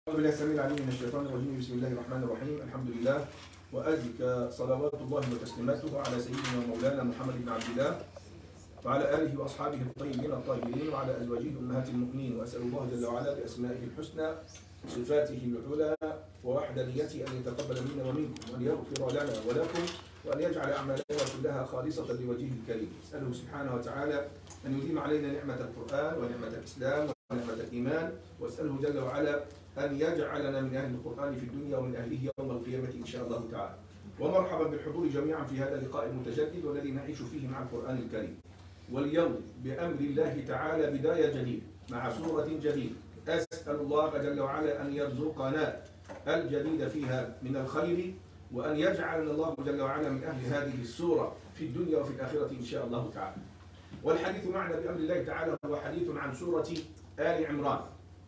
أعوذ بالله السميع العليم من الشيطان الرجيم بسم الله الرحمن الرحيم الحمد لله وأزكى صلوات الله وتسليماته على سيدنا ومولانا محمد بن عبد الله وعلى آله وأصحابه الطيبين الطاهرين وعلى أزواجه أمهات المؤمنين وأسأل الله جل وعلا بأسمائه الحسنى صفاته العلى ووحدانيته أن يتقبل منا ومنكم وأن يغفر لنا ولكم وأن يجعل أعمالنا كلها خالصة لوجهه الكريم أسأله سبحانه وتعالى أن يديم علينا نعمة القرآن ونعمة الإسلام ونعمة الإيمان وأسأله جل وعلا أن يجعلنا من أهل القرآن في الدنيا ومن أهله يوم القيامة إن شاء الله تعالى ومرحبا بالحضور جميعا في هذا اللقاء المتجدد والذي نعيش فيه مع القرآن الكريم واليوم بأمر الله تعالى بداية جديدة مع سورة جديدة أسأل الله جل وعلا أن يرزقنا الجديد فيها من الخير وأن يجعلنا الله جل وعلا من أهل هذه السورة في الدنيا وفي الآخرة إن شاء الله تعالى والحديث معنا بأمر الله تعالى هو حديث عن سورة آل عمران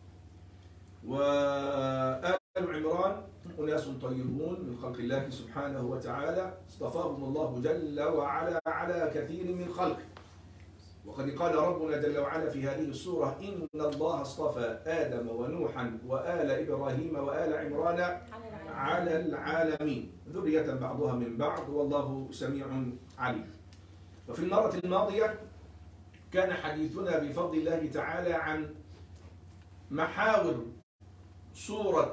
وآل عمران أناس طيبون من خلق الله سبحانه وتعالى اصطفاهم الله جل وعلا على كثير من خلقه وقد قال ربنا جل وعلا في هذه السورة إن الله اصطفى آدم ونوحا وآل إبراهيم وآل عمران على العالمين ذرية بعضها من بعض والله سميع عليم وفي المرة الماضية كان حديثنا بفضل الله تعالى عن محاور سورة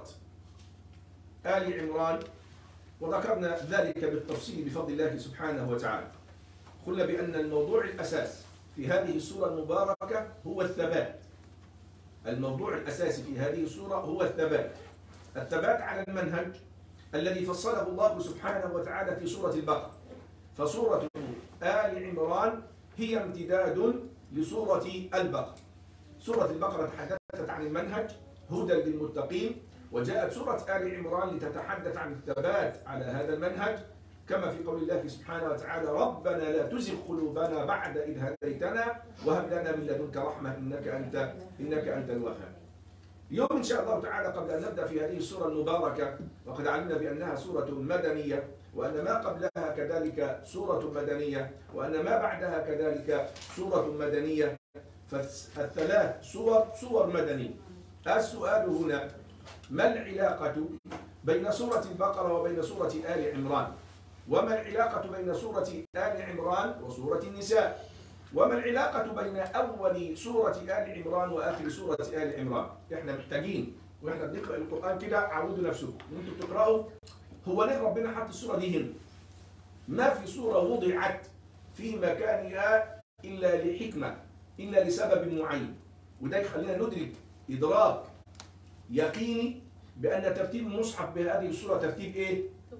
آل عمران وذكرنا ذلك بالتفصيل بفضل الله سبحانه وتعالى قلنا بأن الموضوع الأساس في هذه السورة المباركة هو الثبات الموضوع الأساسي في هذه السورة هو الثبات الثبات على المنهج الذي فصله الله سبحانه وتعالى في سورة البقرة فسورة آل عمران هي امتداد لسورة البقرة سورة البقرة تحدثت عن المنهج هدى للمتقين وجاءت سورة آل عمران لتتحدث عن الثبات على هذا المنهج كما في قول الله سبحانه وتعالى ربنا لا تزغ قلوبنا بعد إذ هديتنا وهب لنا من لدنك رحمة إنك أنت إنك أنت الوهاب. اليوم إن شاء الله تعالى قبل أن نبدأ في هذه السورة المباركة وقد علمنا بأنها سورة مدنية وأن ما قبلها كذلك سورة مدنية وأن ما بعدها كذلك سورة مدنية فالثلاث سور سور مدنية السؤال هنا ما العلاقة بين سورة البقرة وبين سورة آل عمران وما العلاقة بين سورة آل عمران وسورة النساء وما العلاقة بين أول سورة آل عمران وآخر سورة آل عمران إحنا محتاجين وإحنا بنقرأ القرآن كده عودوا نفسكم وأنتوا بتقرأوا هو ليه ربنا حط السورة دي هنا ما في سورة وضعت في مكانها إلا لحكمة إلا لسبب معين وده يخلينا ندرك إدراك يقيني بأن ترتيب المصحف بهذه السورة ترتيب إيه؟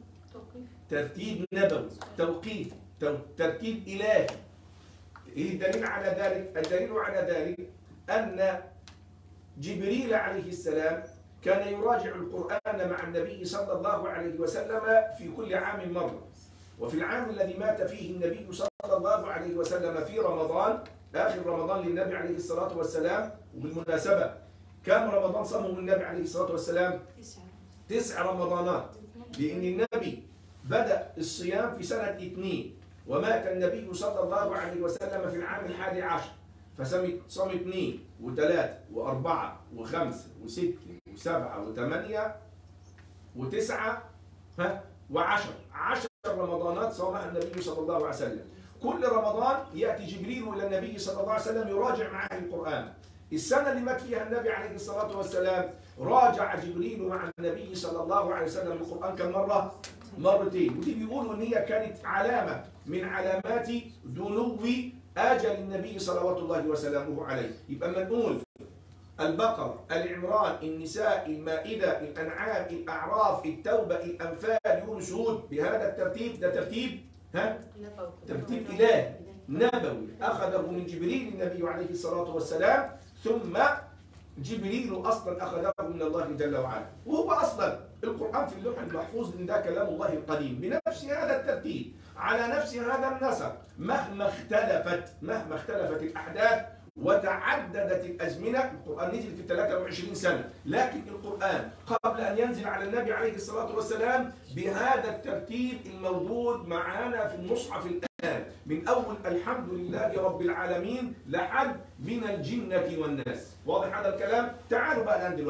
ترتيب نبوي توقيف ترتيب إلهي إيه الدليل على ذلك؟ الدليل على ذلك أن جبريل عليه السلام كان يراجع القرآن مع النبي صلى الله عليه وسلم في كل عام مرة وفي العام الذي مات فيه النبي صلى الله عليه وسلم في رمضان آخر رمضان للنبي عليه الصلاة والسلام وبالمناسبة كم رمضان صامه النبي عليه الصلاة والسلام؟ تسع رمضانات لأن النبي بدأ الصيام في سنة اثنين ومات النبي صلى الله عليه وسلم في العام الحادي عشر فصام صام اثنين وثلاثة وأربعة وخمسة وستة وسبعة وثمانية وتسعة ها وعشر عشر رمضانات صامها النبي صلى الله عليه وسلم كل رمضان يأتي جبريل إلى النبي صلى الله عليه وسلم يراجع معه القرآن السنة اللي مات فيها النبي عليه الصلاة والسلام راجع جبريل مع النبي صلى الله عليه وسلم القرآن كم مرة؟ مرتين ودي بيقولوا ان هي كانت علامة من علامات دنو اجل النبي صلوات الله وسلامه عليه يبقى اما نقول البقرة العمران النساء المائدة الأنعام الأعراف التوبة الأنفال يونس هود بهذا الترتيب ده ترتيب ها؟ ترتيب إلهي نبوي أخذه من جبريل النبي عليه الصلاة والسلام ثم جبريل اصلا اخذه من الله جل وعلا وهو اصلا القران في اللوح المحفوظ ان ده كلام الله القديم بنفس هذا الترتيب على نفس هذا النسق مهما اختلفت مهما اختلفت الاحداث وتعددت الازمنه القران نزل في 23 سنه لكن القران قبل ان ينزل على النبي عليه الصلاه والسلام بهذا الترتيب الموجود معنا في المصحف الان من اول الحمد لله رب العالمين لحد من الجنه والناس واضح هذا الكلام تعالوا بقى الان دلوقتي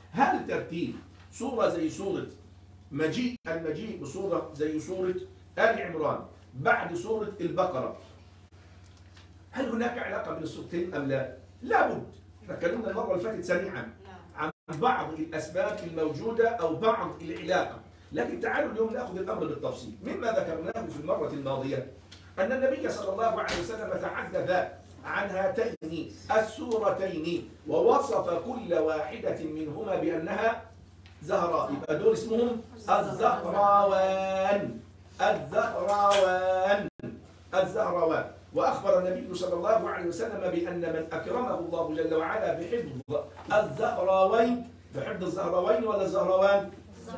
هل ترتيب سورة زي سورة مجيء المجيء بصورة زي سورة آل عمران بعد سورة البقرة هل هناك علاقة بين السورتين أم لا؟ لابد احنا تكلمنا المرة اللي فاتت سريعا عن بعض الأسباب الموجودة أو بعض العلاقة لكن تعالوا اليوم ناخذ الأمر بالتفصيل مما ذكرناه في المرة الماضية أن النبي صلى الله عليه وسلم تحدث عن هاتين السورتين ووصف كل واحدة منهما بأنها زهراء يبقى دول اسمهم الزهراوان الزهراوان الزهراوان وأخبر النبي صلى الله عليه وسلم بأن من أكرمه الله جل وعلا بحفظ الزهراوين بحفظ الزهراوين ولا الزهراوان؟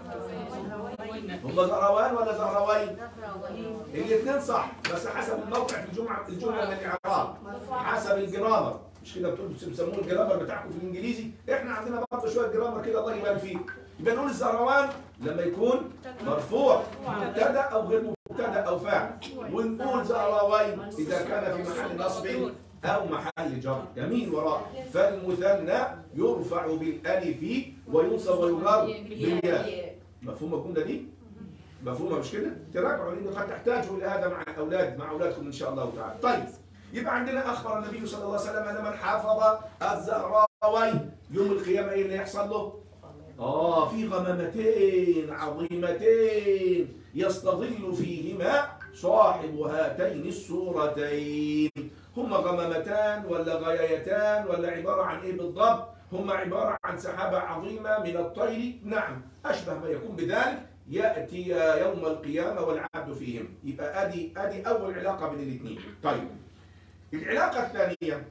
هم زهراوان ولا زهراوين؟ الاثنين صح بس حسب الموقع في الجمعة الجملة من الإعراب حسب الجرامر مش كده بتقولوا بتسموه الجرامر بتاعكم في الانجليزي احنا عندنا برضه شويه جرامر كده الله يبارك فيك يبقى نقول الزهروان لما يكون مرفوع مبتدا او غير مبتدا او فاعل ونقول زهراوين اذا كان في محل نصب او محل جر يمين وراء فالمثنى يرفع بالالف وينصب ويجر بالياء مفهوم الجمله دي؟ مفهومه مش كده؟ تراجعوا لان قد تحتاجوا الى هذا مع الاولاد مع اولادكم ان شاء الله تعالى. طيب يبقى عندنا اخبر النبي صلى الله عليه وسلم ان من حافظ الزهراوين يوم القيامه ايه اللي يحصل له؟ اه في غمامتين عظيمتين يستظل فيهما صاحب هاتين السورتين هما غمامتان ولا غايتان ولا عباره عن ايه بالضبط؟ هما عباره عن سحابه عظيمه من الطير نعم اشبه ما يكون بذلك ياتي يوم القيامه والعبد فيهم يبقى ادي ادي اول علاقه بين الاثنين طيب العلاقه الثانيه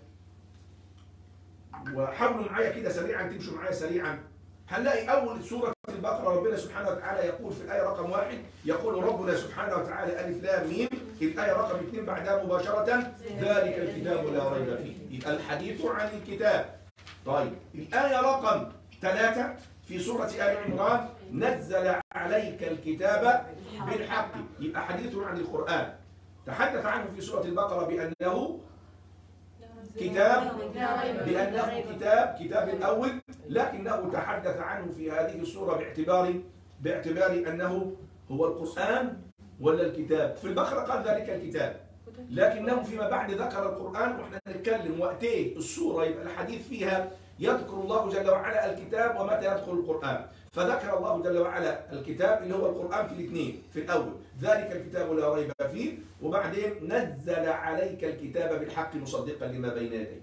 وحاولوا معايا كده سريعا تمشوا معايا سريعا هنلاقي اول سوره البقره ربنا سبحانه وتعالى يقول في الايه رقم واحد يقول ربنا سبحانه وتعالى الف لام ميم الايه رقم اثنين بعدها مباشره ذلك الكتاب لا ريب فيه يبقى الحديث عن الكتاب طيب الايه رقم ثلاثه في سوره ال عمران نزل عليك الكتاب بالحق يبقى حديث عن القران تحدث عنه في سوره البقره بانه كتاب بأنه كتاب كتاب الأول لكنه تحدث عنه في هذه السورة باعتبار باعتبار أنه هو القرآن ولا الكتاب في البقرة قال ذلك الكتاب لكنه فيما بعد ذكر القرآن وإحنا نتكلم وقتيه السورة يبقى الحديث فيها يذكر الله جل وعلا الكتاب ومتى يدخل القرآن فذكر الله جل وعلا الكتاب اللي هو القرآن في الاثنين في الأول ذلك الكتاب لا ريب فيه وبعدين نزل عليك الكتاب بالحق مصدقا لما بين يديه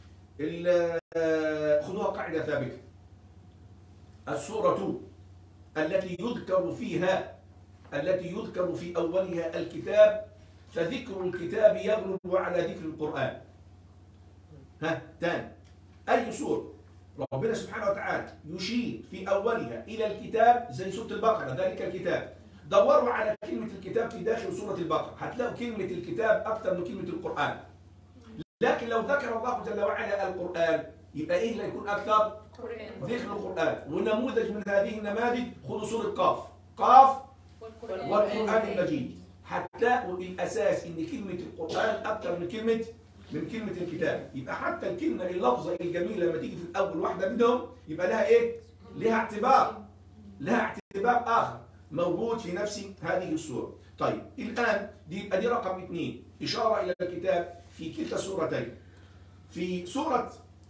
خذوها قاعدة ثابتة السورة التي يذكر فيها التي يذكر في أولها الكتاب فذكر الكتاب يغلب على ذكر القرآن ها تاني أي سورة ربنا سبحانه وتعالى يشير في أولها إلى الكتاب زي سورة البقرة ذلك الكتاب دوروا على كلمة الكتاب في داخل سورة البقرة هتلاقوا كلمة الكتاب أكثر من كلمة القرآن لكن لو ذكر الله جل وعلا القرآن يبقى إيه اللي يكون أكثر؟ ذكر القرآن ونموذج من هذه النماذج خذوا سورة قاف قاف والقرآن المجيد هتلاقوا الأساس إن كلمة القرآن أكثر من كلمة من كلمة الكتاب يبقى حتى الكلمة اللفظة الجميلة لما تيجي في الأول واحدة منهم يبقى لها إيه؟ لها اعتبار لها اعتبار آخر موجود في نفس هذه السورة طيب الآن دي دي رقم اثنين إشارة إلى الكتاب في كلتا السورتين في سورة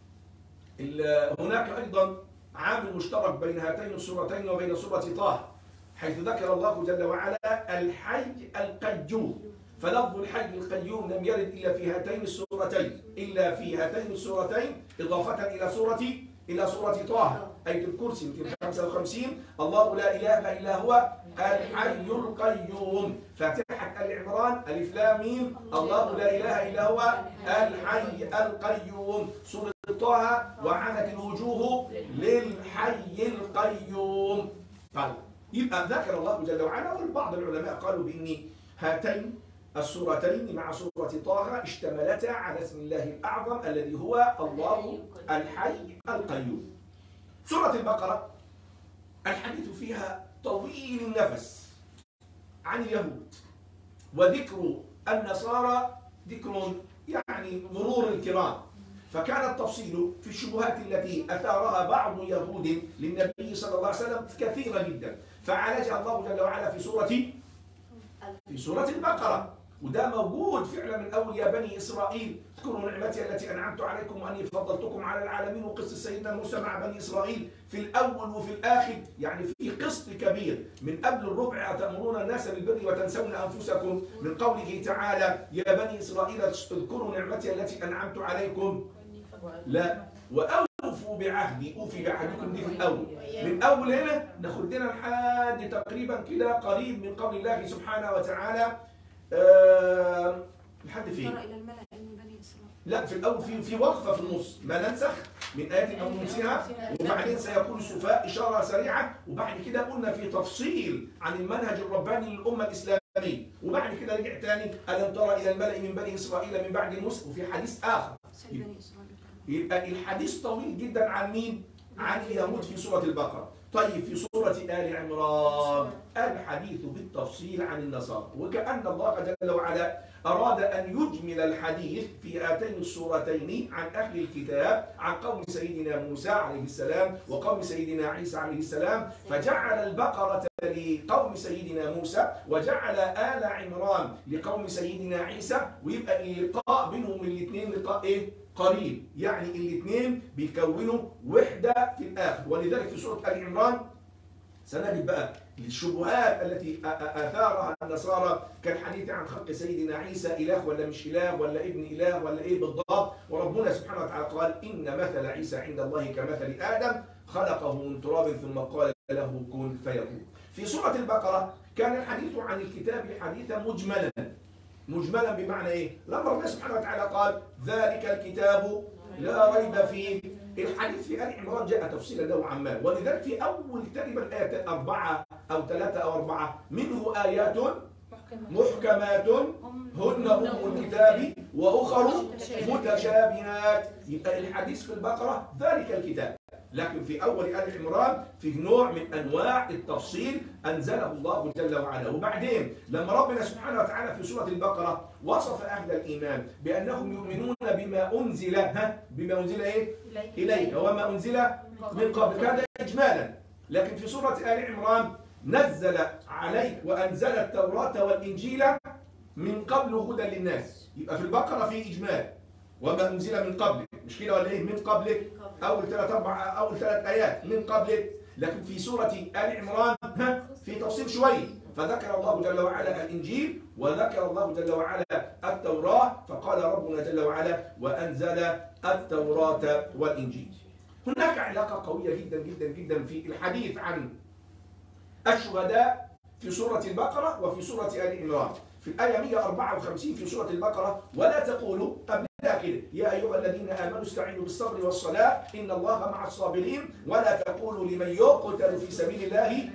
هناك أيضا عامل مشترك بين هاتين السورتين وبين سورة طه حيث ذكر الله جل وعلا الحي القيوم فلفظ الحي القيوم لم يرد إلا في هاتين السورتين إلا في هاتين السورتين إضافة إلى سورة إلى سورة طه آية الكرسي 255 الله لا إله إلا هو الحي القيوم فاتحة آل عمران ألف لام ميم الله لا إله إلا هو الحي القيوم سورة طه وعنت الوجوه للحي القيوم طيب يبقى ذكر الله جل وعلا والبعض العلماء قالوا بإن هاتين السورتين مع سورة طه اشتملتا على اسم الله الأعظم الذي هو الله الحي القيوم سورة البقرة الحديث فيها طويل النفس عن اليهود وذكر النصارى ذكر يعني مرور الكرام فكان التفصيل في الشبهات التي أثارها بعض يهود للنبي صلى الله عليه وسلم كثيرة جدا فعالجها الله جل وعلا في سورة في سورة البقرة وده موجود فعلا من اول يا بني اسرائيل اذكروا نعمتي التي انعمت عليكم واني فضلتكم على العالمين وقصه سيدنا موسى مع بني اسرائيل في الاول وفي الاخر يعني في قسط كبير من قبل الربع اتامرون الناس بالبر وتنسون انفسكم من قوله تعالى يا بني اسرائيل اذكروا نعمتي التي انعمت عليكم لا واوفوا بعهدي اوفي بعهدكم دي في الاول من اول هنا ناخد لنا لحد تقريبا كده قريب من قول الله سبحانه وتعالى آه، لحد فين؟ ترى الى الملأ من بني اسرائيل لا في الاول في في وقفه في النص ما ننسخ من ايات او ننسيها وبعدين سيقول السفهاء اشاره سريعه وبعد كده قلنا في تفصيل عن المنهج الرباني للامه الاسلاميه وبعد كده رجع تاني الم ترى الى الملأ من بني اسرائيل من بعد موسى وفي حديث اخر سل بني اسرائيل يبقى الحديث طويل جدا عن مين؟ عن اليهود في سورة البقرة طيب في سورة آل عمران الحديث بالتفصيل عن النصارى وكأن الله جل وعلا أراد أن يجمل الحديث في هاتين السورتين عن أهل الكتاب عن قوم سيدنا موسى عليه السلام وقوم سيدنا عيسى عليه السلام فجعل البقرة لقوم سيدنا موسى وجعل آل عمران لقوم سيدنا عيسى ويبقى اللقاء بينهم الاثنين لقاء إيه؟ قريب يعني الاثنين بيكونوا وحدة في الآخر ولذلك في سورة آل عمران سنجد بقى الشبهات التي أ- أ- اثارها النصارى كالحديث عن خلق سيدنا عيسى اله ولا مش اله ولا ابن اله ولا ايه بالضبط وربنا سبحانه وتعالى قال ان مثل عيسى عند الله كمثل ادم خلقه من تراب ثم قال له كن فيكون. في سوره البقره كان الحديث عن الكتاب حديثا مجملا مجملا بمعنى ايه؟ لما ربنا سبحانه وتعالى قال ذلك الكتاب لا ريب فيه الحديث في ال عمران جاء تفصيلا نوعا ما ولذلك في اول تقريبا ايه اربعه او ثلاثه او اربعه منه ايات محكمات هن ام الكتاب واخر متشابهات يبقى الحديث في البقره ذلك الكتاب لكن في اول ال عمران فيه نوع من انواع التفصيل انزله الله جل وعلا وبعدين لما ربنا سبحانه وتعالى في سوره البقره وصف اهل الايمان بانهم يؤمنون بما انزل ها بما انزل ايه؟ اليك وما انزل من قبل كان اجمالا لكن في سوره ال عمران نزل عليك وانزل التوراه والانجيل من قبل هدى للناس يبقى في البقره في اجمال وما انزل من قبلك مش كده ولا ايه من قبلك اول ثلاث اربع اول ثلاث ايات من قبلك لكن في سوره ال عمران ها في تفصيل شويه فذكر الله جل وعلا الانجيل وذكر الله جل وعلا التوراه فقال ربنا جل وعلا وانزل التوراه والانجيل هناك علاقه قويه جدا جدا جدا في الحديث عن الشهداء في سورة البقرة وفي سورة آل عمران في الآية 154 في سورة البقرة ولا تقولوا قبل كده يا أيها الذين آمنوا استعينوا بالصبر والصلاة إن الله مع الصابرين ولا تقولوا لمن يقتل في سبيل الله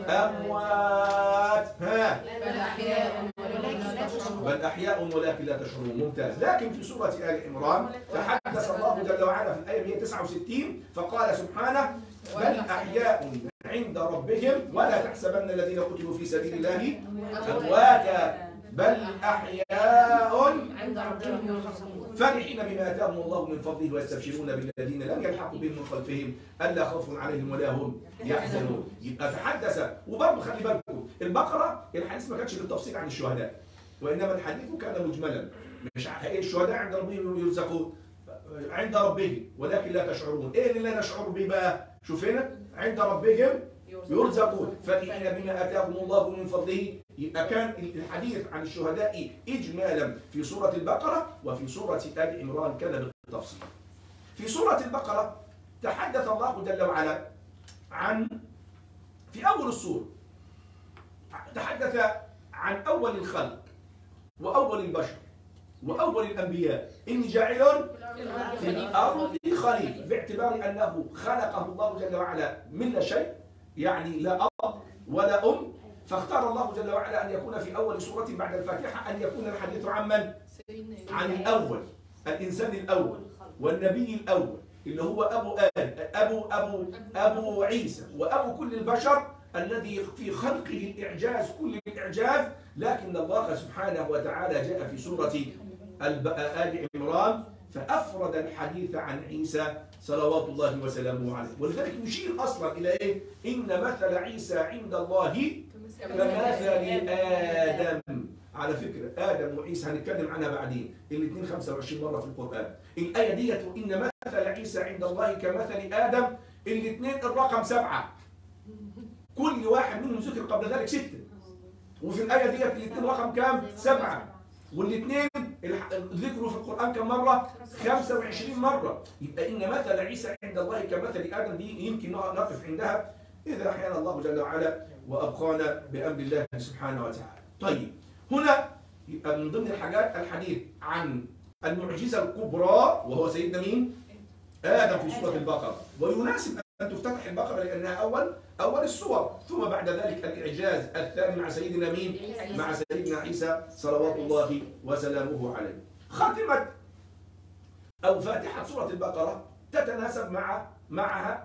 أموات ها بل احياء ولكن لا تشعرون بل أحياء ولكن لا تشعرون ممتاز لكن في سورة آل عمران تحدث الله جل وعلا في الآية 169 فقال سبحانه بل أحياء عند ربهم ولا تحسبن الذين قتلوا في سبيل الله أمواتا بل أحياء عند ربهم يرزقون فرحين بما آتاهم الله من فضله ويستبشرون بالذين لم يلحقوا بهم من خلفهم ألا خوف عليهم ولا هم يحزنون يبقى تحدث وبرضه خلي بالكم البقرة الحديث ما كانش بالتفصيل عن الشهداء وإنما الحديث كان مجملا مش ع- إيه الشهداء عند ربهم يرزقون عند ربهم ولكن لا تشعرون ايه اللي لا نشعر به بقى شوف هنا عند ربهم يرزقون فرحين بما اتاهم الله من فضله يبقى كان الحديث عن الشهداء اجمالا في سوره البقره وفي سوره ال عمران كان بالتفصيل. في سوره البقره تحدث الله جل وعلا عن في اول السوره تحدث عن اول الخلق واول البشر واول الانبياء اني جاعل في الأرض خليفة باعتبار أنه خلقه الله جل وعلا من لا شيء يعني لا أب ولا أم فاختار الله جل وعلا أن يكون في أول سورة بعد الفاتحة أن يكون الحديث عن من؟ عن الأول الإنسان الأول والنبي الأول اللي هو أبو آدم أبو أبو أبو عيسى وأبو كل البشر الذي في خلقه الإعجاز كل الإعجاز لكن الله سبحانه وتعالى جاء في سورة الب- آل عمران فأفرد الحديث عن عيسى صلوات الله وسلامه عليه ولذلك يشير أصلا إلى إيه؟ إن مثل عيسى عند الله كمثل آدم على فكرة آدم وعيسى هنتكلم عنها بعدين الاثنين 25 مرة في القرآن الآية ديت إن مثل عيسى عند الله كمثل آدم الاثنين الرقم سبعة كل واحد منهم ذكر قبل ذلك ستة وفي الآية ديت الاثنين رقم كام؟ سبعة والاثنين الح- ذكروا في القرآن كم مرة؟ 25 مرة يبقى إن مثل عيسى عند الله كمثل آدم دي يمكن نقف عندها إذا أحيانا الله جل وعلا وأبقانا بأمر الله سبحانه وتعالى طيب هنا يبقى من ضمن الحاجات الحديث عن المعجزة الكبرى وهو سيدنا مين؟ آدم في سورة البقرة ويناسب أن تفتتح البقرة لأنها أول أول السور ثم بعد ذلك الإعجاز الثاني مع سيدنا مين؟ مع سيدنا عيسى صلوات الله وسلامه عليه خاتمة أو فاتحة سورة البقرة تتناسب مع معها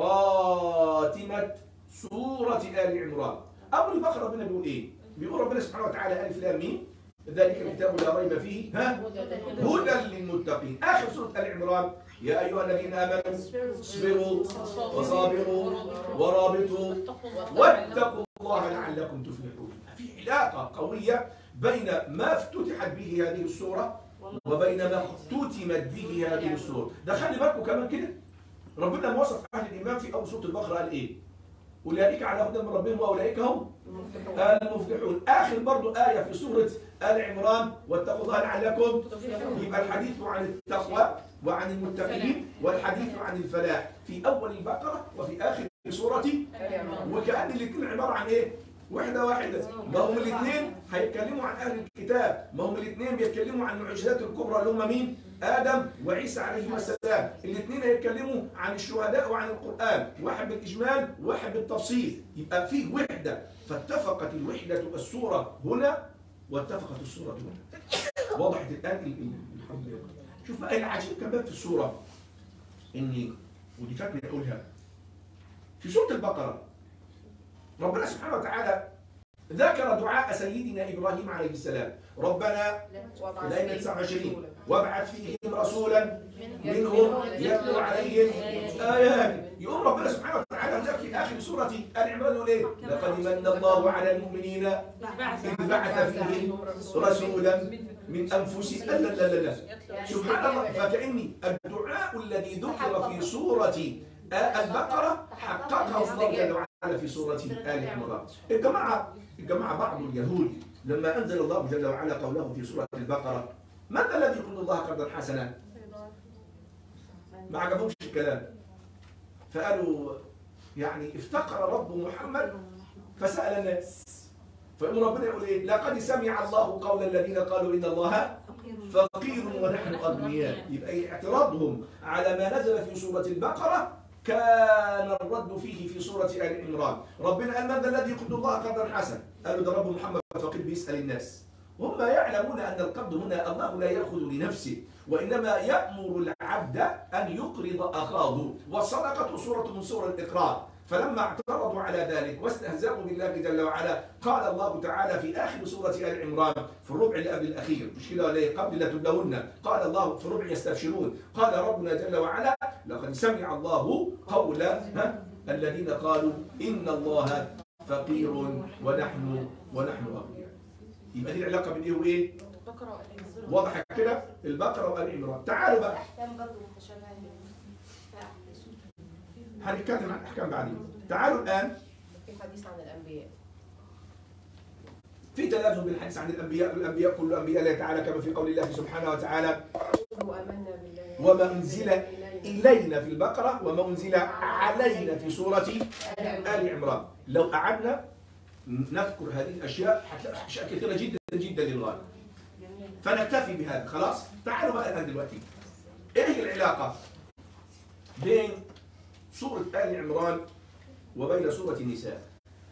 خاتمة سورة آل عمران أول البقرة ربنا بيقول إيه؟ بيقول ربنا سبحانه وتعالى ألف لام ميم ذلك الكتاب لا ريب فيه ها هدى للمتقين آخر سورة آل عمران يا أيها الذين آمنوا اصبروا وصابروا ورابطوا واتقوا الله لعلكم تفلحون في علاقة قوية بين ما افتتحت به هذه السورة وبين ما اختتمت به هذه السورة ده خلي بالكم كمان كده ربنا لما وصف أهل الإيمان في أول سورة البقرة قال إيه أولئك على هدى من ربهم وأولئك هم المفلحون آخر برضو آية في سورة آل عمران واتقوا الله لعلكم يبقى الحديث عن التقوى وعن المتقين والحديث عن الفلاح في أول البقرة وفي آخر سورة وكأن الاثنين عبارة عن ايه؟ وحدة واحدة ما هم الاثنين هيتكلموا عن أهل الكتاب ما هم الاثنين بيتكلموا عن المعجزات الكبرى اللي هم مين؟ آدم وعيسى عليهما السلام الاثنين هيتكلموا عن الشهداء وعن القرآن واحد بالإجمال وواحد بالتفصيل يبقى فيه وحدة فاتفقت الوحدة السورة هنا واتفقت السورة هنا وضحت الآن ال- ال- الحمد لله شوف بقى العجيب كمان في السورة إني ودي فاتني أقولها في سورة البقرة ربنا سبحانه وتعالى ذكر دعاء سيدنا إبراهيم عليه السلام ربنا الآية 29 وابعث فيهم رسولا منهم يتلو عليهم آيات يقول ربنا سبحانه وتعالى هناك في آخر سورة آل عمران يقول إيه؟ لقد من الله على المؤمنين إذ بعث فيهم رسولا من أنفسهم لا لا لا لا سبحان الله فكأني الدعاء الذي ذكر في سورة البقرة حققه الله جل وعلا في سورة آل عمران الجماعة الجماعة بعض اليهود لما أنزل الله جل وعلا قوله في سورة البقرة من الذي يقول الله قرضا حسنا؟ ما عجبهمش الكلام فقالوا يعني افتقر رب محمد فسأل الناس فيقول ربنا يقول ايه لقد سمع الله قول الذين قالوا ان الله فقير ونحن اغنياء يبقى إيه؟ اعتراضهم على ما نزل في سوره البقره كان الرد فيه في سوره ال عمران ربنا قال من ذا الذي يقرض الله قرضا حسنا قالوا ده رب محمد فقير بيسال الناس وهم يعلمون ان القرض هنا الله لا ياخذ لنفسه وانما يامر العبد ان يقرض اخاه والصدقه صوره من صور الاقراض فلما اعترضوا على ذلك واستهزأوا بالله جل وعلا قال الله تعالى في آخر سورة آل عمران في الربع اللي قبل الأخير مش كده ولا إيه؟ قبل لا تبلغن قال الله في الربع يستبشرون قال ربنا جل وعلا لقد سمع الله قول ها الذين قالوا إن الله فقير ونحن ونحن أغنياء يبقى دي العلاقة بين إيه وإيه؟ واضحة كده البقرة وآل عمران تعالوا بقى احكام برضه متشابهه هنتكلم عن أحكام بعدين تعالوا الآن في حديث عن الانبياء في تلازم بالحديث عن الانبياء الانبياء كل انبياء الله تعالى كما في قول الله سبحانه وتعالى وامنا بالله وما انزل الينا في البقره وما انزل علينا في سوره ال عمران لو قعدنا نذكر هذه الاشياء هتلاقي اشياء كثيره جدا جدا للغايه فنكتفي بهذا خلاص تعالوا بقى الان دلوقتي ايه العلاقه بين سوره ال عمران وبين سوره النساء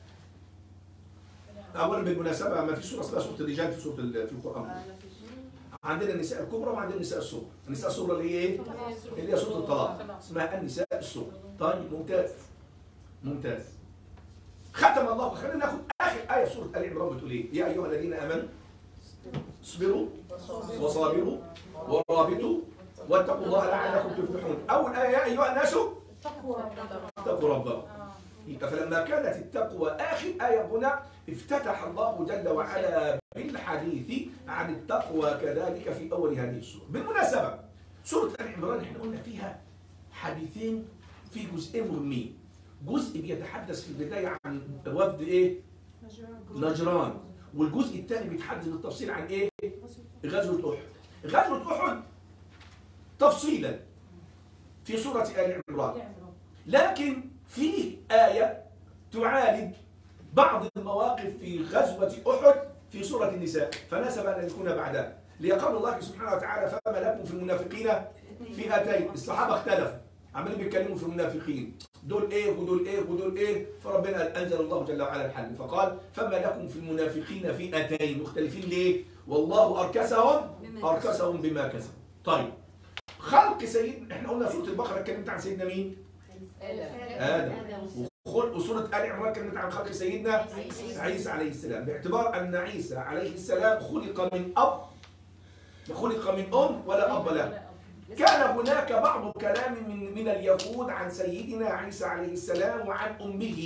اولا بالمناسبه ما في سوره اسمها سوره الرجال في سوره ال- في القران عندنا النساء الكبرى وعندنا النساء الصغرى النساء الصغرى اللي هي ايه اللي هي سوره الطلاق اسمها النساء الصغرى طيب ممتاز ممتاز ختم الله خلينا ناخد اخر ايه في سوره ال عمران بتقول ايه يا ايها الذين امنوا اصبروا وصابروا ورابطوا واتقوا الله لعلكم تفلحون اول ايه يا ايها الناس تقوى اتقوا ربكم فلما كانت التقوى آخر آية هنا افتتح الله جل وعلا بالحديث عن التقوى كذلك في أول هذه السورة بالمناسبة سورة آل عمران احنا قلنا فيها حديثين في جزئين مهمين جزء بيتحدث في البداية عن وفد ايه؟ نجران والجزء الثاني بيتحدث بالتفصيل عن ايه؟ غزوة أحد غزوة أحد تفصيلا في سورة آل عمران لكن فيه آية تعالج بعض المواقف في غزوة أحد في سورة النساء فناسب أن يكون بعدها ليقول الله سبحانه وتعالى فما لكم في المنافقين فئتين الصحابة اختلفوا عمالين بيتكلموا في المنافقين دول ايه ودول ايه ودول ايه فربنا قال انزل الله جل وعلا الحل فقال فما لكم في المنافقين فئتين مختلفين ليه والله اركسهم اركسهم بما كسبوا طيب خلق سيد احنا قلنا سوره البقره اتكلمت عن سيدنا مين ادم وخل- وسوره ال عمران اتكلمت عن خلق سيدنا عيسى عليه السلام باعتبار ان عيسى عليه السلام خلق من اب خلق من ام ولا اب له كان هناك بعض كلام من من اليهود عن سيدنا عيسى عليه السلام وعن امه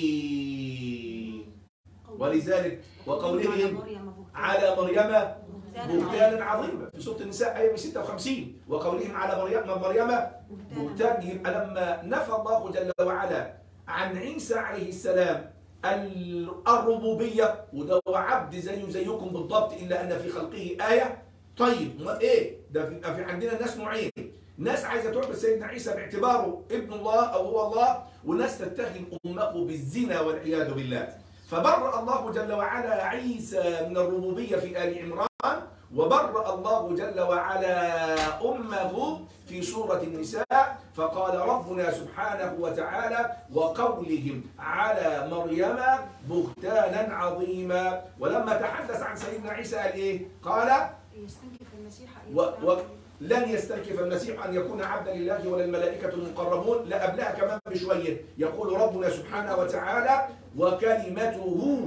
ولذلك وقولهم على مريم بهتانا عظيما في سوره النساء ايه 56 وقولهم على مريم مريم بهتان يبقى لما نفى الله جل وعلا عن عيسى عليه السلام ال- الربوبيه وده هو عبد زيه زيكم بالضبط الا ان في خلقه ايه طيب امال ايه؟ ده في, في عندنا ناس نوعين ناس عايزه تعبد سيدنا عيسى باعتباره ابن الله او هو الله وناس تتهم امه بالزنا والعياذ بالله فبرأ الله جل وعلا عيسى من الربوبيه في ال عمران وبرأ الله جل وعلا امه في سوره النساء فقال ربنا سبحانه وتعالى وقولهم على مريم بهتانا عظيما ولما تحدث عن سيدنا عيسى قال ايه؟ قال يستنكف المسيح أن و... يكون و... لن يستنكف المسيح ان يكون عبدا لله ولا الملائكه المقربون لا قبلها كمان بشويه يقول ربنا سبحانه وتعالى وكلمته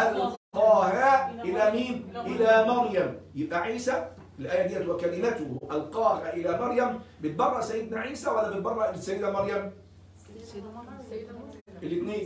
القاها الى مين؟ الى مريم يبقى عيسى الايه ديت وكلمته القاها الى مريم بتبرأ سيدنا عيسى ولا بتبرأ السيده مريم؟ سيدة مريم الاثنين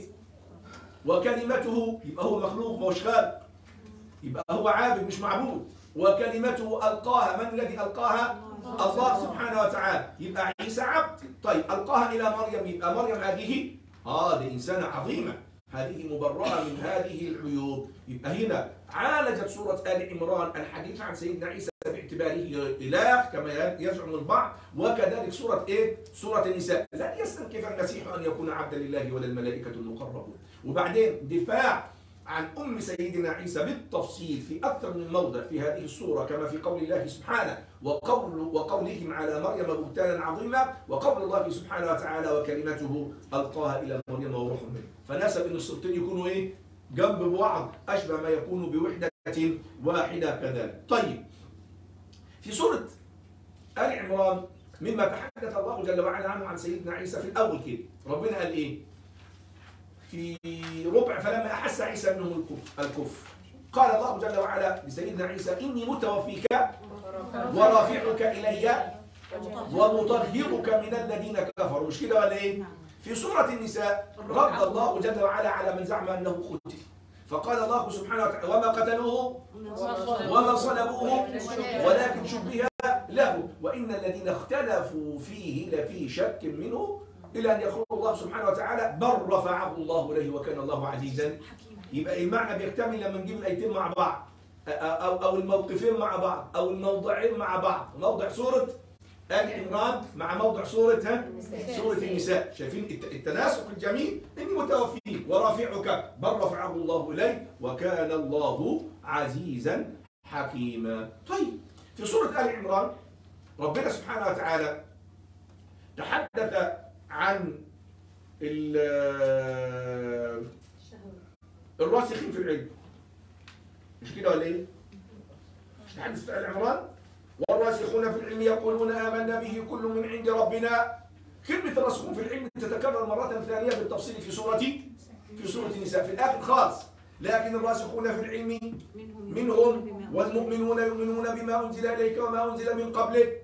وكلمته يبقى هو مخلوق مش خالق يبقى هو عابد مش معبود وكلمته القاها من الذي القاها الله سبحانه وتعالى يبقى عيسى عبد طيب القاها الى مريم يبقى مريم هذه اه دي انسانه عظيمه هذه مبرأة من هذه العيوب يبقى هنا عالجت سورة آل عمران الحديث عن سيدنا عيسى باعتباره إله كما يزعم البعض وكذلك سورة إيه؟ سورة النساء لا يستنكف المسيح أن يكون عبدا لله ولا الملائكة المقربون وبعدين دفاع عن أم سيدنا عيسى بالتفصيل في أكثر من موضع في هذه السورة كما في قول الله سبحانه وقول وقولهم على مريم بهتانا عظيما وقول الله سبحانه وتعالى وكلمته ألقاها إلى مريم وروح منه فناسب أن السورتين يكونوا إيه جنب بعض أشبه ما يكون بوحدة واحدة كذلك طيب في سورة آل عمران مما تحدث الله جل وعلا عنه عن سيدنا عيسى في الأول كده ربنا قال إيه في ربع فلما أحس عيسى منهم الكف- الكفر قال الله جل وعلا لسيدنا عيسى إني متوفيك ورافعك إلي ومطهرك من الذين كفروا مش كده ولا إيه؟ في سورة النساء رد الله جل وعلا على من زعم أنه قتل فقال الله سبحانه وتعالى وما قتلوه وما صلبوه ولكن شبه له وإن الذين اختلفوا فيه لفي شك منه إلى أن يقول الله سبحانه وتعالى بل رفعه الله إليه وكان الله عزيزا يبقى المعنى بيكتمل لما نجيب الآيتين مع بعض أو أو الموقفين مع بعض أو الموضعين مع بعض موضع سورة آل عمران مع موضع سورة ها سورة النساء شايفين الت- التناسق الجميل إني متوفيك ورافعك بل رفعه الله إليه وكان الله عزيزا حكيما طيب في سورة آل عمران ربنا سبحانه وتعالى تحدث عن ال- الراسخين في العلم مش كده ولا ايه؟ مش تحدث في آل عمران والراسخون في العلم يقولون آمنا به كل من عند ربنا كلمة الراسخون في العلم تتكرر مرة ثانية بالتفصيل في سورة في سورة النساء في الآخر خالص لكن الراسخون في العلم منهم والمؤمنون يؤمنون بما أنزل إليك وما أنزل من قبلك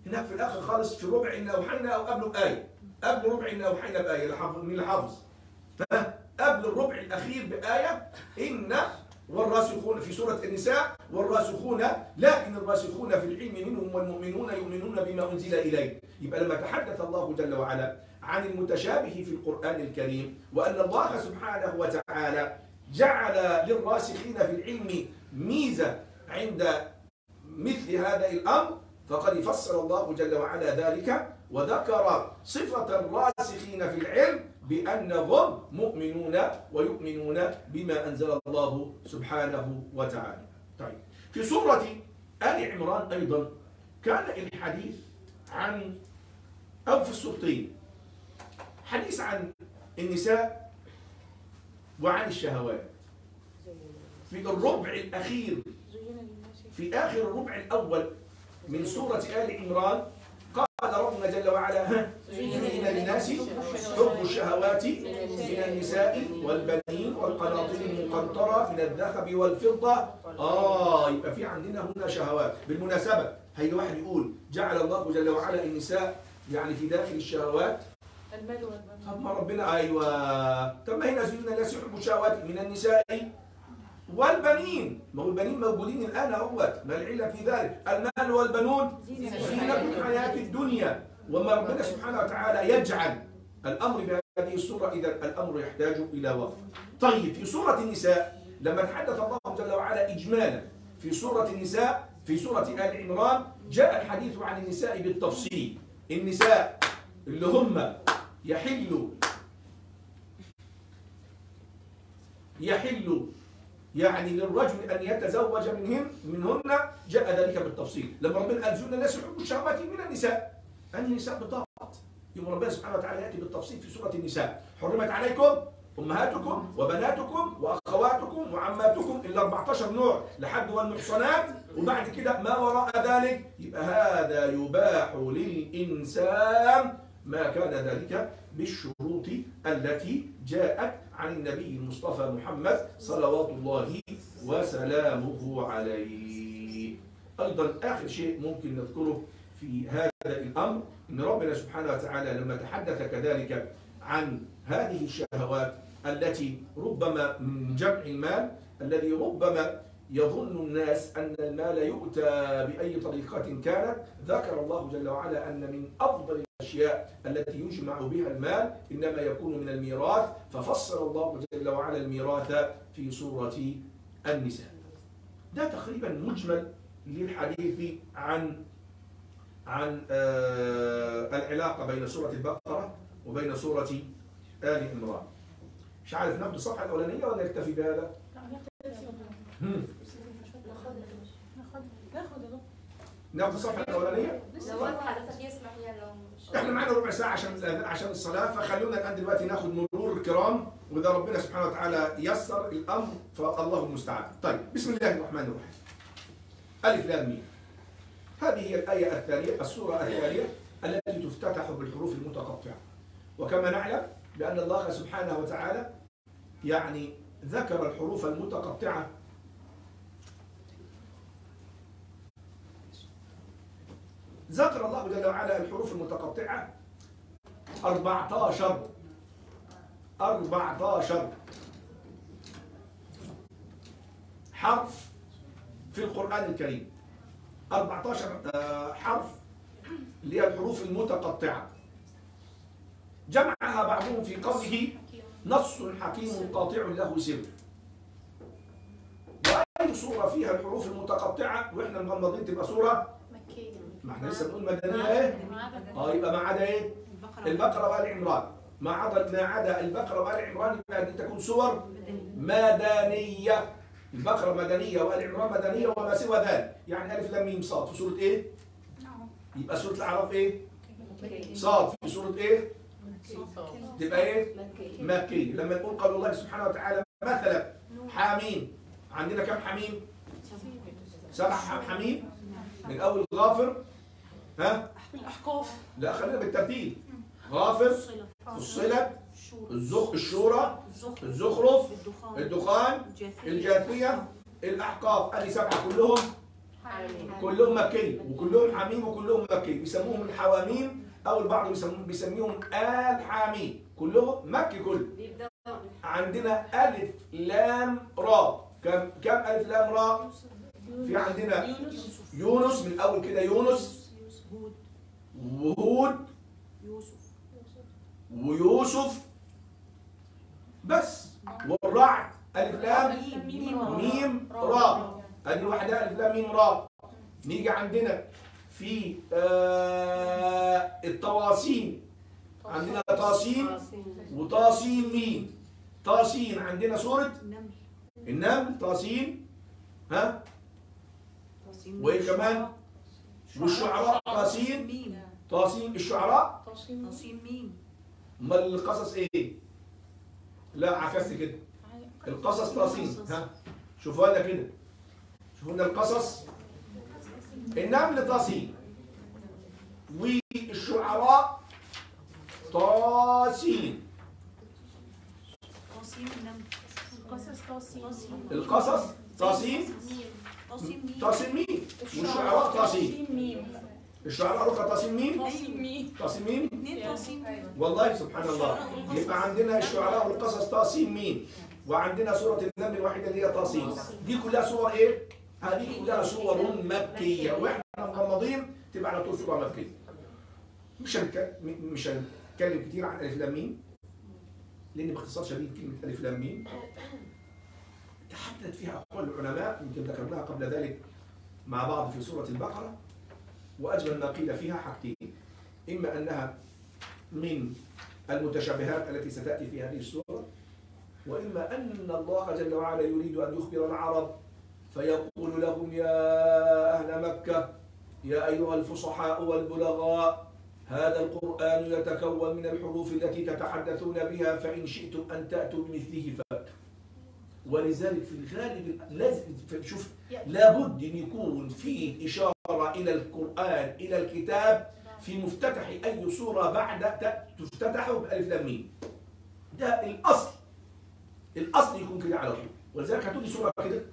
هناك في الاخر خالص في ربع ان اوحينا او قبله بايه قبل ربع ان اوحينا بايه اللي حافظ مين اللي حافظ؟ ها؟ قبل الربع الاخير بايه ان والراسخون في سوره النساء والراسخون لكن الراسخون في العلم منهم والمؤمنون يؤمنون بما انزل اليه يبقى لما تحدث الله جل وعلا عن المتشابه في القران الكريم وان الله سبحانه وتعالى جعل للراسخين في العلم ميزه عند مثل هذا الامر فقد فسر الله جل وعلا ذلك وذكر صفه الراسخين في العلم بانهم مؤمنون ويؤمنون بما انزل الله سبحانه وتعالى. طيب في سوره ال عمران ايضا كان الحديث عن او في السورتين حديث عن النساء وعن الشهوات في الربع الاخير في آخر الربع الأول من سورة آل عمران قال ربنا جل وعلا ها، زين للناس حب الشهوات من النساء والبنين والقناطير المقنطرة من الذهب والفضة آه يبقى في عندنا هنا شهوات بالمناسبة هي واحد يقول جعل الله جل وعلا النساء يعني في داخل الشهوات المال والبنون طب ما ربنا ايوه طب ما هنا زين الناس يحبوا الشهوات من النساء والبنين ما هو البنين موجودين الان اهوت ما العله في ذلك المال والبنون زينة الحياه الدنيا وما ربنا سبحانه وتعالى يجعل الامر بهذه الصوره اذا الامر يحتاج الى وقت طيب في سوره النساء لما تحدث الله جل وعلا اجمالا في سوره النساء في سوره ال عمران جاء الحديث عن النساء بالتفصيل النساء اللي هم يحل يحل يعني للرجل ان يتزوج منهن منهن جاء ذلك بالتفصيل لما ربنا قال زوجنا الناس يحبوا الشهوات من النساء النساء بالضبط يوم ربنا سبحانه وتعالى ياتي بالتفصيل في سوره النساء حرمت عليكم امهاتكم وبناتكم واخواتكم وعماتكم الا 14 نوع لحد والمحصنات وبعد كده ما وراء ذلك يبقى هذا يباح للانسان ما كان ذلك بالشروط التي جاءت عن النبي المصطفى محمد صلوات الله وسلامه عليه ايضا اخر شيء ممكن نذكره في هذا الامر ان ربنا سبحانه وتعالى لما تحدث كذلك عن هذه الشهوات التي ربما من جمع المال الذي ربما يظن الناس ان المال يؤتى باي طريقه كانت ذكر الله جل وعلا ان من افضل الاشياء التي يجمع بها المال انما يكون من الميراث ففسر الله جل وعلا الميراث في سوره النساء. ده تقريبا مجمل للحديث عن عن آه العلاقه بين سوره البقره وبين سوره ال عمران. مش عارف ناخد الصفحه الاولانيه ولا نكتفي بهذا؟ هم. ناخد الصفحه الاولانيه؟ لو وقت حضرتك يسمح يا لو مش احنا معانا ربع ساعه عشان عشان الصلاه فخلونا الان دلوقتي ناخذ مرور الكرام واذا ربنا سبحانه وتعالى يسر الامر فالله المستعان. طيب بسم الله الرحمن الرحيم. الف لام ميم. هذه هي الايه الثانيه السوره الثانيه التي تفتتح بالحروف المتقطعه. وكما نعلم بان الله سبحانه وتعالى يعني ذكر الحروف المتقطعه ذكر الله جل وعلا الحروف المتقطعة 14 14 حرف في القرآن الكريم 14 آه، حرف اللي هي الحروف المتقطعة جمعها بعضهم في قوله نص حكيم قاطع له سر وأي سورة فيها الحروف المتقطعة وإحنا مغمضين تبقى سورة مكية ما احنا لسه بنقول مدنية إيه؟ اه يبقى ما عدا ايه؟ البقرة وآل عمران ما عدا ما عدا البقرة وآل عمران يبقى دي تكون سور مدنية البقرة مدنية وآل عمران مدنية وما سوى ذلك يعني ألف لام ميم صاد في سورة إيه؟ يبقى سورة الأعراف إيه؟ صاد في سورة إيه؟ تبقى إيه؟ مكية مكية لما نقول قول الله سبحانه وتعالى مثلا حاميم عندنا كم حميم؟ سبع حميم من أول غافر ها؟ الأحقاف لا خلينا بالترتيب غافر فصلت الزخ الشورى الزخرف الزخرف الدخان الدخان الجاثية الأحقاف أدي سبعة كلهم حاميم. كلهم مكية وكلهم حميم وكلهم مكي بيسموهم الحواميم أو البعض بيسموهم بيسميهم آل حاميم كلهم مكي كله عندنا ألف لام را كم كم ألف لام را في عندنا يونس من أول كده يونس هود وهود يوسف ويوسف بس والرعد ألف لام ميم را ادي الواحدة ألف لام ميم را نيجي عندنا في آه الطواسين عندنا طاسين وطاسين ميم طاسين عندنا سورة النمل النمل طاسين ها تصميم وإيه كمان؟ والشعراء طاسين ميم طاسين الشعراء تصميم ميم امال القصص ايه؟ لا عكست كده القصص طاسين ها شوفوا لنا كده شوفوا لنا القصص النمل طاسين والشعراء طاسين تصميم النمل قصص توصيل القصص طاسين تصميم ميم طاسين مين والشعراء طاسين ميم الشعراء رقى طاسين مين توصيل ميم طاسين مين اثنين تصميم والله سبحان الله يبقى عندنا الشعراء والقصص طاسين مين وعندنا سورة النمل الوحيدة اللي هي طاسين دي كلها صور ايه؟ هذه كلها صور مكية واحنا مغمضين تبقى على طول صورة مكية مش هنك... م- مش هنتكلم كتير عن ألف لام ميم لأن باختصار شديد كلمة ألف لام ميم تحدث فيها أقوال العلماء يمكن ذكرناها قبل ذلك مع بعض في سورة البقرة وأجمل ما قيل فيها حاجتين إما أنها من المتشابهات التي ستأتي في هذه السورة وإما أن الله جل وعلا يريد أن يخبر العرب فيقول لهم يا أهل مكة يا أيها الفصحاء والبلغاء هذا القرآن يتكون من الحروف التي تتحدثون بها فإن شئتم أن تأتوا بمثله فأتوا ولذلك في الغالب لازم شوف لابد أن يكون في إشارة إلى القرآن إلى الكتاب في مفتتح أي سورة بعد ت- تفتتح بألف لام ميم ده الأصل الأصل يكون كده على طول ولذلك هتقولي سورة كده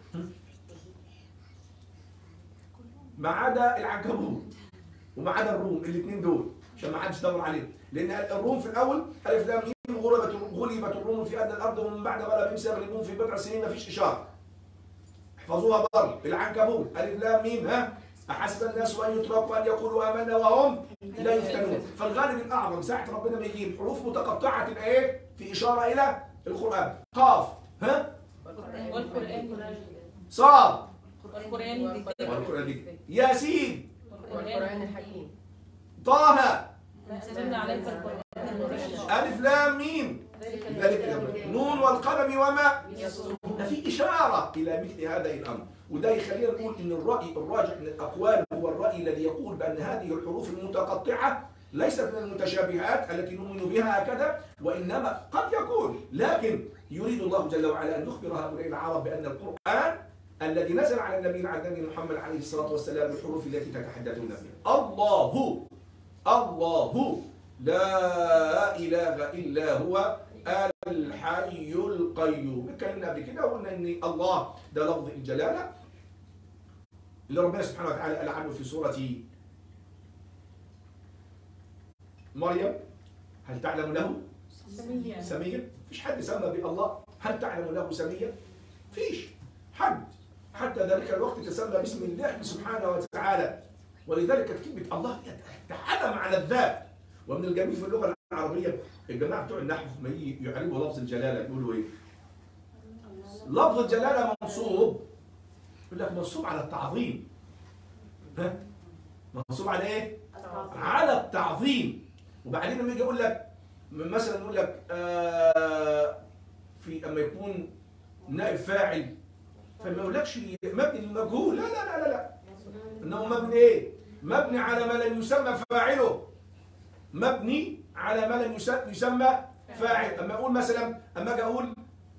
ما عدا العنكبوت وما عدا الروم الاثنين دول عشان ما حدش يدور عليهم لان الروم في الاول الف لام ميم غلبت غلبت الروم في ادنى الارض ومن بعد غلبهم سيغلبون في بضع سنين ما فيش اشاره احفظوها برضه العنكبوت الف لام ميم ها احسب الناس ان يتركوا ان يقولوا امنا وهم لا يفتنون فالغالب الاعظم ساعه ربنا ما يجيب حروف متقطعه تبقى ايه في اشاره الى القران قاف ها والقرآن صاد والقرآن الذكر والقران دي ياسين والقرآن الحكيم طه أنزلنا عليك القرآن ألف لام ميم ذلك نون والقلم وما ده في إشارة إلى مثل هذا الأمر وده يخلينا نقول إن الرأي الراجح من الأقوال هو الرأي الذي يقول بأن هذه الحروف المتقطعة ليست من المتشابهات التي نؤمن بها هكذا وإنما قد يكون لكن يريد الله جل وعلا أن يخبر هؤلاء العرب بأن القرآن الذي نزل على النبي على النبي محمد عليه الصلاة والسلام بالحروف التي تتحدثون بها الله الله لا إله إلا هو الحي القيوم اتكلمنا قبل كده وقلنا ان الله ده لفظ الجلاله اللي ربنا سبحانه وتعالى قال عنه في سوره مريم هل تعلم له سمية سميا؟ فيش حد سمى بالله هل تعلم له سميا؟ فيش حد حتى ذلك الوقت تسمى باسم الله سبحانه وتعالى ولذلك كانت كلمه الله تعلم على الذات ومن الجميل في اللغه العربيه الجماعه بتوع النحو ما يجي يعربوا لفظ الجلاله يقولوا ايه؟ لفظ الجلاله منصوب يقول لك منصوب على التعظيم ها؟ منصوب على ايه؟ على التعظيم وبعدين لما يجي يقول لك مثلا يقول لك آه في اما يكون نائب فاعل فما يقولكش مبني للمجهول لا لا لا لا لا انه مبني ايه؟ مبني على ما لم يسمى فاعله مبني على ما لم يس- يسمى فاعل اما اقول مثلا اما اجي اقول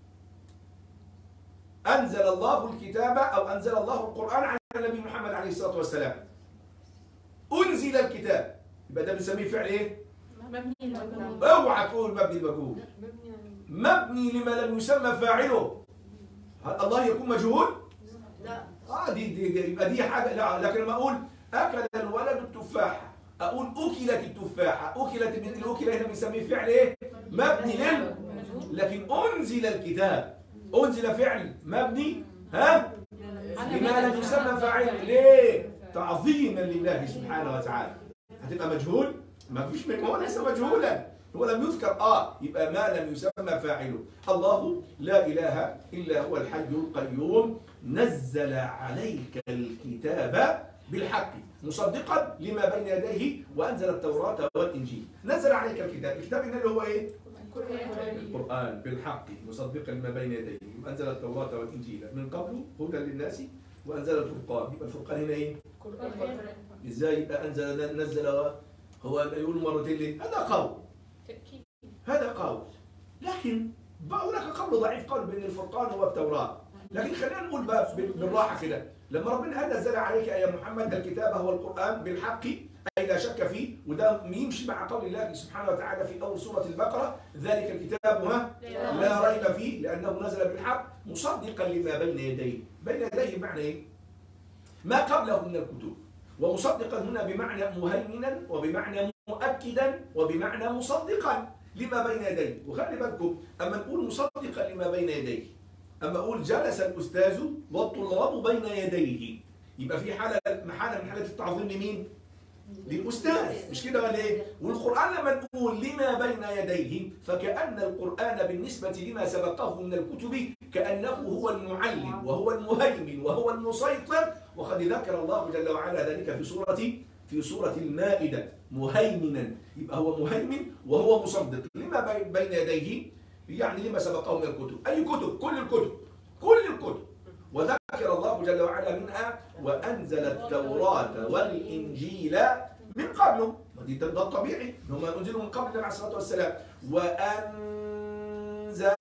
انزل الله الكتاب او انزل الله القران على النبي محمد عليه الصلاه والسلام انزل الكتاب يبقى ده بنسميه فعل ايه؟ مبني المجهول اوعى تقول مبني المجهول مبني لما لم يسمى فاعله هل الله يكون مجهول؟ لا اه دي دي, دي يبقى دي حاجه لا لكن لما اقول اكل الولد التفاحه اقول اكلت التفاحه اكلت الاكل هنا بنسميه فعل ايه؟ مبني لل مجهول لكن انزل الكتاب انزل فعل مبني ها لما لم يسمى فاعل ليه؟ تعظيما لله سبحانه وتعالى هتبقى مجهول؟ ما فيش من هو ليس مجهولا هو لم يذكر اه يبقى ما لم يسمى فاعله الله لا اله الا هو الحي القيوم نزل عليك الكتاب بالحق مصدقا لما بين يديه وانزل التوراه والانجيل نزل عليك الكتاب الكتاب هنا اللي هو ايه القرآن بالحق مصدقا لما بين يديه وأنزل التوراة والإنجيل من قبل هدى للناس وأنزل الفرقان يبقى الفرقان هنا إيه؟ إزاي يبقى أنزل نزل هو يقول مرتين ليه؟ هذا قول تأكيد هذا قول لكن بقى هناك قول ضعيف قول بأن الفرقان هو التوراة لكن خلينا نقول بقى بال- بالراحة كده لما ربنا قال نزل عليك يا محمد الكتاب هو القرآن بالحق أي لا شك فيه وده يمشي مع قول الله سبحانه وتعالى في أول سورة البقرة ذلك الكتاب ها لا ريب فيه لأنه نزل بالحق مصدقا لما بين يديه بين يديه بمعنى إيه؟ ما قبله من الكتب ومصدقا هنا بمعنى مهيمنا وبمعنى مؤكدا وبمعنى مصدقا لما بين يديه وخلي بالكم أما نقول مصدقا لما بين يديه أما أقول جلس الأستاذ والطلاب بين يديه يبقى في حالة حالة من حالة التعظيم لمين؟ للأستاذ مش كده ولا إيه؟ والقرآن لما نقول لما بين يديه فكأن القرآن بالنسبة لما سبقه من الكتب كأنه هو المعلم وهو المهيمن وهو المسيطر وقد ذكر الله جل وعلا ذلك في سورة في سورة المائدة مهيمنا يبقى هو مهيمن وهو مصدق لما بين- بين يديه يعني لما سبقه من الكتب أي كتب كل الكتب كل الكتب وذكر الله جل وعلا منها وأنزل التوراة والإنجيل من قبله ودي ده ده الطبيعي هم أنزلوا من قبل النبي عليه الصلاة والسلام وأنزل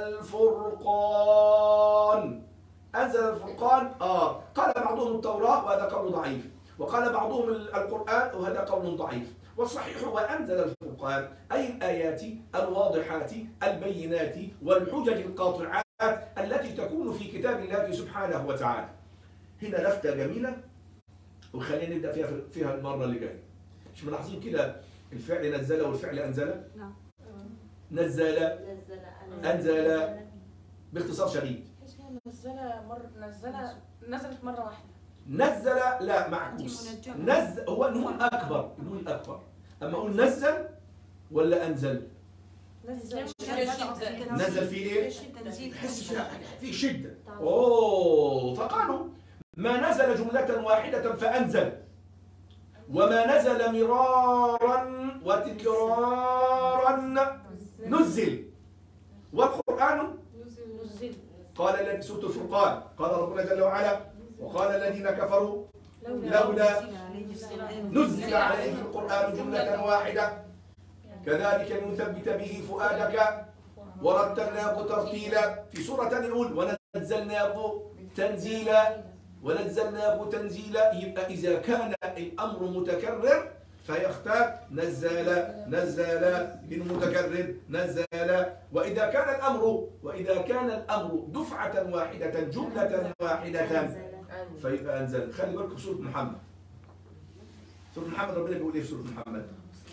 الفرقان أنزل الفرقان آه قال بعضهم التوراة وهذا قول ضعيف وقال بعضهم القرآن وهذا قول ضعيف والصحيح هو أنزل الفرقان أي الآيات الواضحات البينات والحجج القاطعات التي تكون في كتاب الله سبحانه وتعالى هنا لفتة جميلة وخلينا نبدأ فيها فيها المرة اللي جاية مش ملاحظين كده الفعل نزل والفعل أنزل نعم. نزل أنزل باختصار شديد تحس إنها منزلة مرة نزلة نزلت مرة واحدة نزل لا معكوس دي منجمة. نزل هو نون أكبر نون أكبر أما أقول نزل ولا أنزل نزل نزل في إيه؟ تنزيل تحس فيها في شدة أوه فقالوا ما نزل جملة واحدة فأنزل وما نزل مرارا وتكرارا نزل والقرآن نزل قال الذي سورة الفرقان قال ربنا جل وعلا وقال الذين كفروا لولا نزل عليه القرآن جملة واحدة كذلك نثبت به فؤادك ورتلناه ترتيلا في سورة ثانية يقول ونزلناه تنزيلا ونزلناه تنزيلا يبقى إذا كان الأمر متكرر فيختار نزل نزل للمتكرر نزل وإذا كان الأمر وإذا كان الأمر دفعة واحدة جملة واحدة فيبقى أنزل خلي بالكم في سورة محمد سورة محمد ربنا بيقول إيه في سورة محمد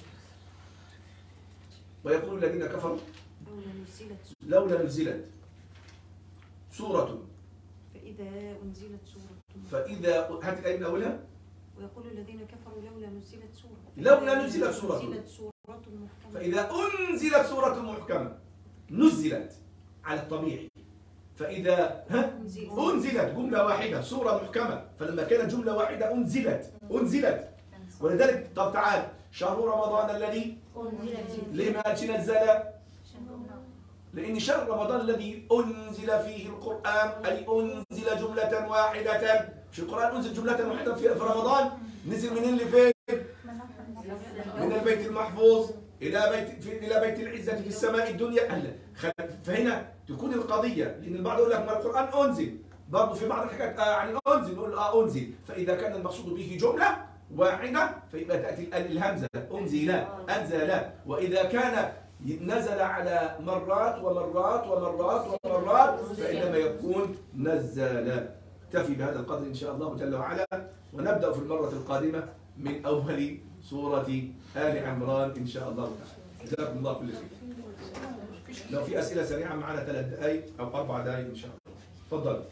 ويقول الذين كفروا لولا نزلت لولا نزلت سورة فإذا أنزلت سورة فإذا هات الآية من أولها ويقول الذين كفروا لولا نزلت سورة لولا نزلت سورة. نزلت سورة محكمة فإذا أنزلت سورة محكمة نزلت على الطبيعي فإذا ها أنزلت جملة واحدة سورة محكمة فلما كانت جملة واحدة أنزلت أنزلت ولذلك طب تعال شهر رمضان الذي ليه ما قالش نزل لأن شهر رمضان الذي أنزل فيه القرآن أي أنزل جملة واحدة مش القرآن أنزل جملة واحدة في في رمضان نزل من اللي فين من البيت المحفوظ إلى بيت في إلى بيت العزة في السماء الدنيا أهلا خ- فهنا تكون القضية لأن البعض يقول لك ما القرآن أنزل برضه في بعض الحاجات آه يعني أنزل نقول آه أنزل فإذا كان المقصود به جملة واحدة فيبقى تأتي ال- الهمزة أنزل أنزل وإذا كان نزل على مرات ومرات ومرات ومرات فإنما يكون نزل نكتفي بهذا القدر إن شاء الله جل وعلا ونبدأ في المرة القادمة من أول سورة آل عمران إن شاء الله تعالى جزاكم الله كل خير لو في أسئلة سريعة معنا ثلاث دقائق أو أربع دقائق إن شاء الله تفضل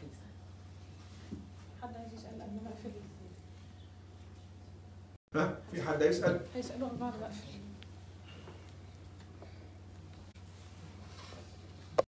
حد عايز يسال قبل ما اقفل ها في حد يسأل هيسالوا قبل ما اقفل